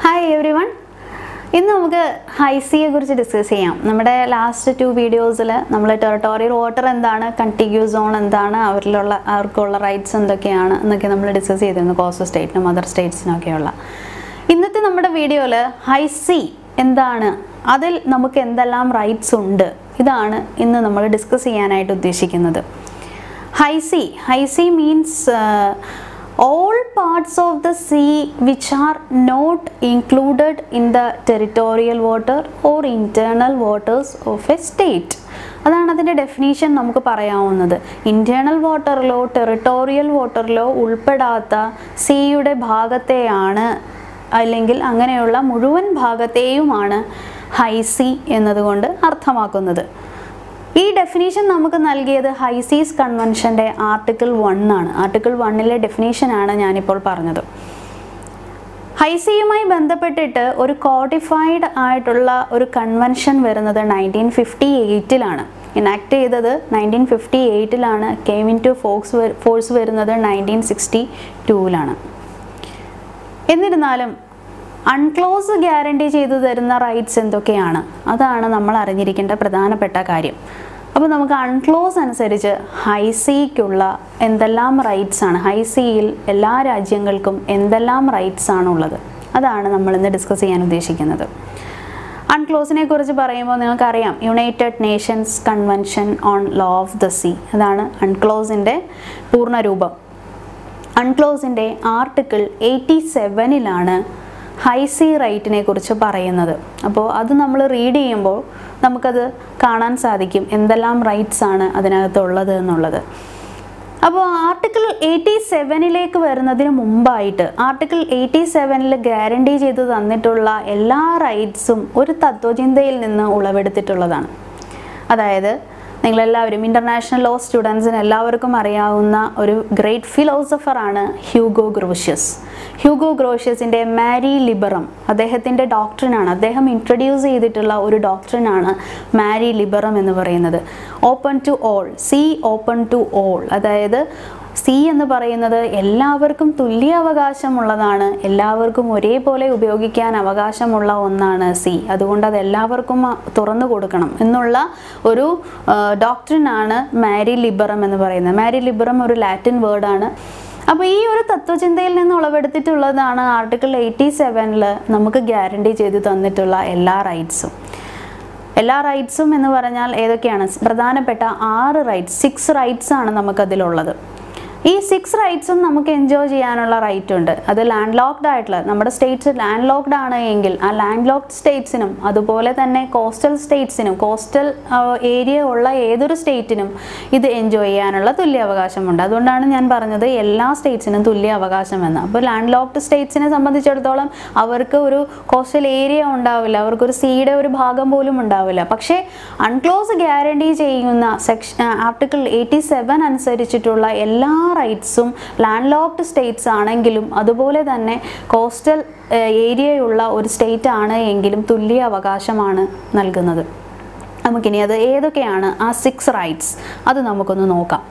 hi every one ഇന്ന് നമുക്ക് ഹൈസിയെ കുറിച്ച് ഡിസ്കസ് ചെയ്യാം നമ്മുടെ ലാസ്റ്റ് ടു വീഡിയോസിൽ നമ്മൾ ടെറിട്ടോറിയൽ വാട്ടർ എന്താണ് കണ്ടിഗ്യൂസ് സോൺ എന്താണ് അവരിലുള്ള അവർക്കുള്ള റൈറ്റ്സ് എന്തൊക്കെയാണ് എന്നൊക്കെ നമ്മൾ ഡിസ്കസ് ചെയ്തിരുന്നു കോസ്റ്റൽ സ്റ്റേറ്റിനും അതർ സ്റ്റേറ്റ്സിനൊക്കെയുള്ള ഇന്നത്തെ നമ്മുടെ വീഡിയോയിൽ ഹൈസി എന്താണ് അതിൽ നമുക്ക് എന്തെല്ലാം റൈറ്റ്സ് ഉണ്ട് ഇതാണ് ഇന്ന് നമ്മൾ ഡിസ്കസ് ചെയ്യാനായിട്ട് ഉദ്ദേശിക്കുന്നത് high seas high seas means all parts of the sea which are not included in the territorial water or internal waters of a state അതാണ് അതിൻ്റെ ഡെഫിനീഷൻ നമുക്ക് പറയാവുന്നത് ഇൻറ്റേർണൽ വാട്ടറിലോ ടെറിട്ടോറിയൽ വാട്ടറിലോ ഉൾപ്പെടാത്ത സീയുടെ ഭാഗത്തെയാണ് അല്ലെങ്കിൽ അങ്ങനെയുള്ള മുഴുവൻ ഭാഗത്തെയുമാണ് ഹൈസി എന്നതുകൊണ്ട് അർത്ഥമാക്കുന്നത് ഈ ഡെഫിനേഷൻ നമുക്ക് നൽകിയത് ഹൈസീസ് കൺവെൻഷൻ്റെ ആർട്ടിക്കിൾ വൺ ആണ് ആർട്ടിക്കിൾ വണ്ണിലെ ഡെഫിനേഷനാണ് ഞാനിപ്പോൾ പറഞ്ഞത് ഹൈസിയുമായി ബന്ധപ്പെട്ടിട്ട് ഒരു കോഡിഫൈഡ് ആയിട്ടുള്ള ഒരു കൺവെൻഷൻ വരുന്നത് നയൻറ്റീൻ ഫിഫ്റ്റി എയ്റ്റിലാണ് ഇനാക്ട് ചെയ്തത് നയൻറ്റീൻ ഫിഫ്റ്റി എയ്റ്റിലാണ് കെയിം ഇൻ ടു ഫോക്സ് ഫോഴ്സ് വരുന്നത് നയൻറ്റീൻ സിക്സ്റ്റി ടൂവിലാണ് എന്നിരുന്നാലും അൺക്ലോസ് ഗ്യാരണ്ടി ചെയ്തു തരുന്ന റൈറ്റ്സ് എന്തൊക്കെയാണ് അതാണ് നമ്മൾ അറിഞ്ഞിരിക്കേണ്ട പ്രധാനപ്പെട്ട കാര്യം അപ്പോൾ നമുക്ക് അൺക്ലോസ് അനുസരിച്ച് ഹൈസിക്കുള്ള എന്തെല്ലാം റൈറ്റ്സ് ആണ് ഹൈസിയിൽ എല്ലാ രാജ്യങ്ങൾക്കും എന്തെല്ലാം റൈറ്റ്സ് ആണുള്ളത് അതാണ് നമ്മൾ ഇന്ന് ഡിസ്കസ് ചെയ്യാൻ ഉദ്ദേശിക്കുന്നത് അൺക്ലോസിനെ കുറിച്ച് പറയുമ്പോൾ നിങ്ങൾക്കറിയാം United Nations convention on law of the sea അതാണ് അൺക്ലോസിൻ്റെ പൂർണ്ണരൂപം അൺക്ലോസിൻ്റെ ആർട്ടിക്കിൾ എയ്റ്റി സെവനിലാണ് ഹൈസി റൈറ്റിനെ കുറിച്ച് പറയുന്നത് അപ്പോൾ അത് നമ്മൾ റീഡ് ചെയ്യുമ്പോൾ നമുക്കത് കാണാൻ സാധിക്കും എന്തെല്ലാം റൈറ്റ്സ് ആണ് അതിനകത്തുള്ളത് എന്നുള്ളത് അപ്പോൾ ആർട്ടിക്കിൾ എയ്റ്റി സെവനിലേക്ക് വരുന്നതിന് മുമ്പായിട്ട് ആർട്ടിക്കിൾ എയ്റ്റി സെവനിൽ ഗ്യാരണ്ടി ചെയ്ത് തന്നിട്ടുള്ള എല്ലാ റൈറ്റ്സും ഒരു തത്വചിന്തയിൽ നിന്ന് ഉളവെടുത്തിട്ടുള്ളതാണ് അതായത് നിങ്ങളെല്ലാവരും ഇൻ്റർനാഷണൽ ലോ സ്റ്റുഡൻസിന് എല്ലാവർക്കും അറിയാവുന്ന ഒരു ഗ്രേറ്റ് ഫിലോസഫറാണ് ഹ്യൂഗോ ഗ്രോഷ്യസ് ഹ്യൂഗോ ഗ്രോഷ്യസിൻ്റെ മാരി ലിബറം അദ്ദേഹത്തിൻ്റെ ഡോക്ടറിനാണ് അദ്ദേഹം ഇൻട്രൊഡ്യൂസ് ചെയ്തിട്ടുള്ള ഒരു ഡോക്ടറിനാണ് മാരി ലിബറം എന്ന് പറയുന്നത് open to all sea open to all അതായത് സി എന്ന് പറയുന്നത് എല്ലാവർക്കും തുല്യ അവകാശമുള്ളതാണ് എല്ലാവർക്കും ഒരേപോലെ ഉപയോഗിക്കാൻ അവകാശമുള്ള ഒന്നാണ് സി അതുകൊണ്ട് അത് എല്ലാവർക്കും തുറന്നു കൊടുക്കണം എന്നുള്ള ഒരു ഡോക്ടറിനാണ് മാരി ലിബറം എന്ന് പറയുന്നത് മാരി ലിബറം ഒരു ലാറ്റിൻ വേർഡാണ് അപ്പോൾ ഈ ഒരു തത്വചിന്തയിൽ നിന്ന് ഉളവെടുത്തിട്ടുള്ളതാണ് ആർട്ടിക്കിൾ എയ്റ്റി സെവനിൽ നമുക്ക് ഗ്യാരണ്ടി ചെയ്ത് തന്നിട്ടുള്ള എല്ലാ റൈറ്റ്സും എല്ലാ റൈറ്റ്സും എന്ന് പറഞ്ഞാൽ ഏതൊക്കെയാണ് പ്രധാനപ്പെട്ട ആറ് റൈറ്റ്സ് സിക്സ് റൈറ്റ്സ് ആണ് നമുക്കതിലുള്ളത് ഈ സിക്സ് റൈറ്റ്സും നമുക്ക് എൻജോയ് ചെയ്യാനുള്ള റൈറ്റ് ഉണ്ട് അത് ലാൻഡ് ലോക്ക്ഡ് ആയിട്ടുള്ള നമ്മുടെ സ്റ്റേറ്റ്സ് ലാൻഡ് ലോക്ക്ഡ് ആണ് എങ്കിൽ ആ ലാൻഡ് ലോക്ക്ഡ് സ്റ്റേറ്റ്സിനും അതുപോലെ തന്നെ കോസ്റ്റൽ സ്റ്റേറ്റ്സിനും കോസ്റ്റൽ ഏരിയ ഉള്ള ഏതൊരു സ്റ്റേറ്റിനും ഇത് എൻജോയ് ചെയ്യാനുള്ള തുല്യ അവകാശമുണ്ട് അതുകൊണ്ടാണ് ഞാൻ പറഞ്ഞത് എല്ലാ സ്റ്റേറ്റ്സിനും തുല്യ അവകാശമെന്ന് അപ്പോൾ ലാൻഡ് ലോക്ക്ഡ് സ്റ്റേറ്റ്സിനെ സംബന്ധിച്ചിടത്തോളം അവർക്ക് ഒരു കോസ്റ്റൽ ഏരിയ ഉണ്ടാവില്ല അവർക്കൊരു സീയുടെ ഒരു ഭാഗം പോലും ഉണ്ടാവില്ല പക്ഷേ അൺക്ലോസ് ഗ്യാരണ്ടി ചെയ്യുന്ന സെക്ഷൻ ആർട്ടിക്കിൾ എയ്റ്റി സെവൻ അനുസരിച്ചിട്ടുള്ള എല്ലാ റൈറ്റ്സും ലാൻഡ് ലോക്ക്ഡ് സ്റ്റേറ്റ്സ് ആണെങ്കിലും അതുപോലെ തന്നെ കോസ്റ്റൽ ഏരിയയുള്ള ഒരു സ്റ്റേറ്റ് ആണ് എങ്കിലും തുല്യ അവകാശമാണ് നൽകുന്നത് നമുക്കിനി അത് ഏതൊക്കെയാണ് ആ സിക്സ് റൈറ്റ്സ് അത് നമുക്കൊന്ന് നോക്കാം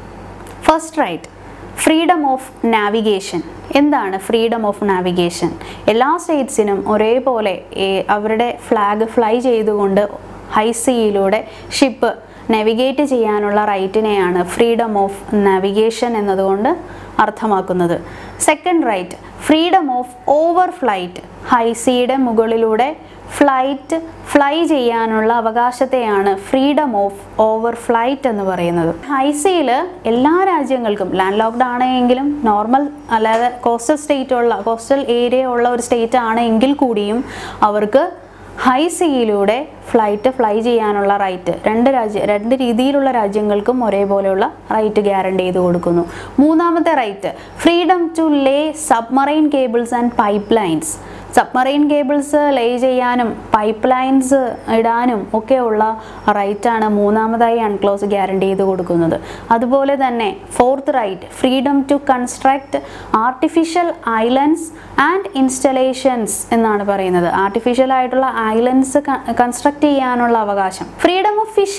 first right freedom of navigation എന്താണ് ഫ്രീഡം ഓഫ് നാവിഗേഷൻ എല്ലാ സ്റ്റേറ്റ്സിനും ഒരേപോലെ അവരുടെ ഫ്ലാഗ് ഫ്ലൈ ചെയ്തുകൊണ്ട് ഹൈസിയിലൂടെ ഷിപ്പ് നാവിഗേറ്റ് ചെയ്യാനുള്ള റൈറ്റിനെയാണ് ഫ്രീഡം ഓഫ് നാവിഗേഷൻ എന്നതുകൊണ്ട് അർത്ഥമാക്കുന്നത് second right freedom of overflight ഹൈസിയുടെ മുകളിലൂടെ ഫ്ലൈറ്റ് ഫ്ലൈ ചെയ്യാനുള്ള അവകാശത്തെയാണ് ഫ്രീഡം ഓഫ് ഓവർ ഫ്ലൈറ്റ് എന്ന് പറയുന്നത് ഹൈസിയിൽ എല്ലാ രാജ്യങ്ങൾക്കും ലാൻഡ് ലോക്ക്ഡ് ആണെങ്കിലും നോർമൽ അല്ലാതെ കോസ്റ്റൽ സ്റ്റേറ്റ് ഉള്ള കോസ്റ്റൽ ഏരിയ ഉള്ള ഒരു സ്റ്റേറ്റ് ആണെങ്കിൽ കൂടിയും അവർക്ക് ഹൈ സീയിലൂടെ ഫ്ലൈറ്റ് ഫ്ലൈ ചെയ്യാനുള്ള റൈറ്റ് രണ്ട് രാജ്യ രണ്ട് രീതിയിലുള്ള രാജ്യങ്ങൾക്കും ഒരേപോലെയുള്ള റൈറ്റ് ഗ്യാരണ്ടി ചെയ്ത് കൊടുക്കുന്നു മൂന്നാമത്തെ right freedom to lay submarine cables and pipelines submarine cables lay ചെയ്യാനും പൈപ്പ് ലൈൻസ് ഇടാനും ഒക്കെയുള്ള റൈറ്റാണ് മൂന്നാമതായി അൺക്ലോസ് ഗ്യാരണ്ടി ചെയ്ത് കൊടുക്കുന്നത് അതുപോലെ തന്നെ fourth right freedom to construct artificial islands and installations എന്നാണ് പറയുന്നത് ആർട്ടിഫിഷ്യൽ ആയിട്ടുള്ള ഐലൻഡ്സ് കൺസ്ട്രക്ട് ചെയ്യാനുള്ള അവകാശം freedom of fishing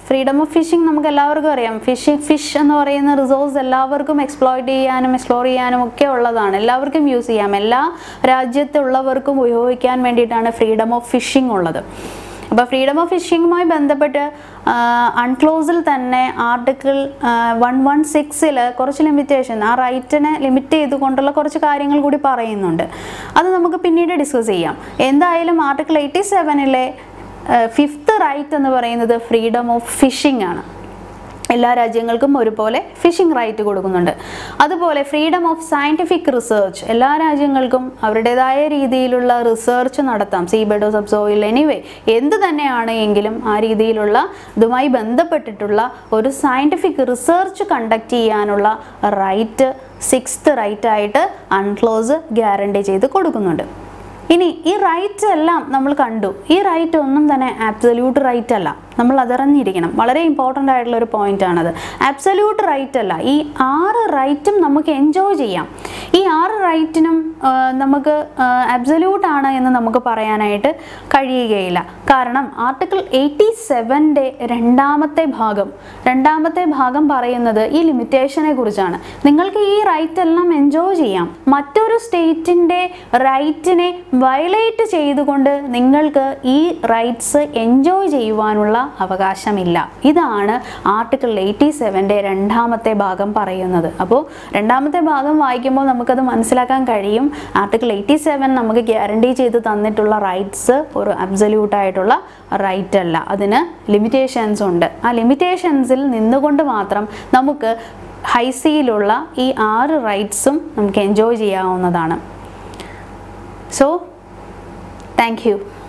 freedom of fishing നമുക്ക് എല്ലാവർക്കും അറിയാം ഫിഷിംഗ് ഫിഷ് എന്ന് പറയുന്ന റിസോഴ്സ് എല്ലാവർക്കും എക്സ്പ്ലോയിറ്റ് ചെയ്യാനും എക്സ്പ്ലോർ ചെയ്യാനും ഒക്കെ ഉള്ളതാണ് എല്ലാവർക്കും യൂസ് ചെയ്യാം എല്ലാ രാജ്യത്തുള്ളവർക്കും ഉപയോഗിക്കാൻ വേണ്ടിയിട്ടാണ് ഫ്രീഡം ഓഫ് ഫിഷിംഗ് ഉള്ളത് അപ്പോൾ ഫ്രീഡം ഓഫ് ഫിഷിങ്ങുമായി ബന്ധപ്പെട്ട് അൺക്ലോസിൽ തന്നെ ആർട്ടിക്കിൾ വൺ വൺ സിക്സിൽ കുറച്ച് ലിമിറ്റേഷൻ ആ റൈറ്റിനെ ലിമിറ്റ് ചെയ്തുകൊണ്ടുള്ള കുറച്ച് കാര്യങ്ങൾ കൂടി പറയുന്നുണ്ട് അത് നമുക്ക് പിന്നീട് ഡിസ്കസ് ചെയ്യാം എന്തായാലും ആർട്ടിക്കിൾ എയ്റ്റി സെവനിലെ ഫിഫ്ത്ത് റൈറ്റ് എന്ന് പറയുന്നത് ഫ്രീഡം ഓഫ് ഫിഷിംഗ് ആണ് എല്ലാ രാജ്യങ്ങൾക്കും ഒരുപോലെ ഫിഷിംഗ് റൈറ്റ് കൊടുക്കുന്നുണ്ട് അതുപോലെ ഫ്രീഡം ഓഫ് സയൻറ്റിഫിക് റിസർച്ച് എല്ലാ രാജ്യങ്ങൾക്കും അവരുടേതായ രീതിയിലുള്ള റിസർച്ച് നടത്താം സീബെഡോ സബ്സോയിൽ എനിവേ എന്ത് തന്നെയാണ് എങ്കിലും ആ രീതിയിലുള്ള ഇതുമായി ബന്ധപ്പെട്ടിട്ടുള്ള ഒരു സയൻറ്റിഫിക് റിസർച്ച് കണ്ടക്ട് ചെയ്യാനുള്ള റൈറ്റ് സിക്സ്ത് റൈറ്റ് ആയിട്ട് അൺക്ലോസ് ഗ്യാരണ്ടി ചെയ്ത് കൊടുക്കുന്നുണ്ട് ഇനി ഈ റൈറ്റ് എല്ലാം നമ്മൾ കണ്ടു ഈ റൈറ്റ് ഒന്നും തന്നെ ആബ്സല്യൂട്ട് റൈറ്റ് അല്ല നമ്മൾ അതറിഞ്ഞിരിക്കണം വളരെ ഇമ്പോർട്ടൻ്റ് ആയിട്ടുള്ള ഒരു പോയിന്റ് ആണത് ആബ്സല്യൂട്ട് റൈറ്റ് അല്ല ഈ ആറ് റൈറ്റും നമുക്ക് എൻജോയ് ചെയ്യാം ഈ ആറ് റൈറ്റിനും നമുക്ക് അബ്സല്യൂട്ട് ആണ് എന്ന് നമുക്ക് പറയാനായിട്ട് കഴിയുകയില്ല കാരണം ആർട്ടിക്കിൾ എയ്റ്റി സെവൻ്റെ രണ്ടാമത്തെ ഭാഗം രണ്ടാമത്തെ ഭാഗം പറയുന്നത് ഈ ലിമിറ്റേഷനെ കുറിച്ചാണ് നിങ്ങൾക്ക് ഈ റൈറ്റ് എല്ലാം എൻജോയ് ചെയ്യാം മറ്റൊരു സ്റ്റേറ്റിൻ്റെ റൈറ്റിനെ വയലേറ്റ് ചെയ്തുകൊണ്ട് നിങ്ങൾക്ക് ഈ റൈറ്റ്സ് എൻജോയ് ചെയ്യുവാനുള്ള അവകാശമില്ല ഇതാണ് ആർട്ടിക്കിൾ എയ്റ്റി സെവൻ്റെ രണ്ടാമത്തെ ഭാഗം പറയുന്നത് അപ്പോൾ രണ്ടാമത്തെ ഭാഗം വായിക്കുമ്പോൾ നമുക്കത് മനസ്സിലാക്കാൻ കഴിയും ആർട്ടിക്കിൾ എയ്റ്റി സെവൻ നമുക്ക് ഗ്യാരണ്ടി ചെയ്ത് തന്നിട്ടുള്ള റൈറ്റ്സ് ഒരു അബ്സല്യൂട്ട് ആയിട്ടുള്ള റൈറ്റ് അല്ല അതിന് ലിമിറ്റേഷൻസ് ഉണ്ട് ആ ലിമിറ്റേഷൻസിൽ നിന്നുകൊണ്ട് മാത്രം നമുക്ക് ഹൈസിയിലുള്ള ഈ ആറ് റൈറ്റ്സും നമുക്ക് എൻജോയ് ചെയ്യാവുന്നതാണ് സോ താങ്ക് യു